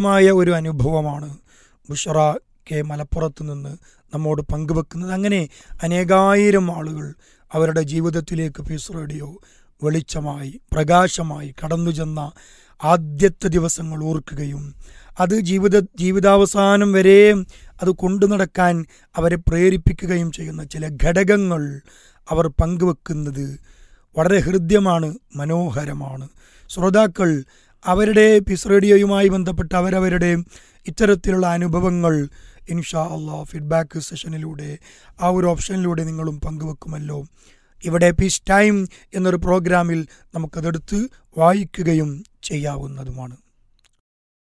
മായ ഒരു അനുഭവമാണ് ബുഷറ കെ മലപ്പുറത്ത് നിന്ന് നമ്മോട് പങ്കുവെക്കുന്നത് അങ്ങനെ അനേകായിരം ആളുകൾ അവരുടെ ജീവിതത്തിലേക്ക് പീസ് റേഡിയോ വെളിച്ചമായി പ്രകാശമായി കടന്നു ചെന്ന ആദ്യത്തെ ദിവസങ്ങൾ ഓർക്കുകയും അത് ജീവിത ജീവിതാവസാനം വരെ അത് കൊണ്ടു നടക്കാൻ അവരെ പ്രേരിപ്പിക്കുകയും ചെയ്യുന്ന ചില ഘടകങ്ങൾ അവർ പങ്കുവെക്കുന്നത് വളരെ ഹൃദ്യമാണ് മനോഹരമാണ് ശ്രോതാക്കൾ അവരുടെ പിസ് റേഡിയോയുമായി ബന്ധപ്പെട്ട് അവരവരുടെ ഇത്തരത്തിലുള്ള അനുഭവങ്ങൾ ഇൻഷാ അള്ളാ ഫീഡ്ബാക്ക് സെഷനിലൂടെ ആ ഒരു ഓപ്ഷനിലൂടെ നിങ്ങളും പങ്കുവെക്കുമല്ലോ ഇവിടെ പീസ് ടൈം എന്നൊരു പ്രോഗ്രാമിൽ നമുക്കതെടുത്ത് വായിക്കുകയും ചെയ്യാവുന്നതുമാണ്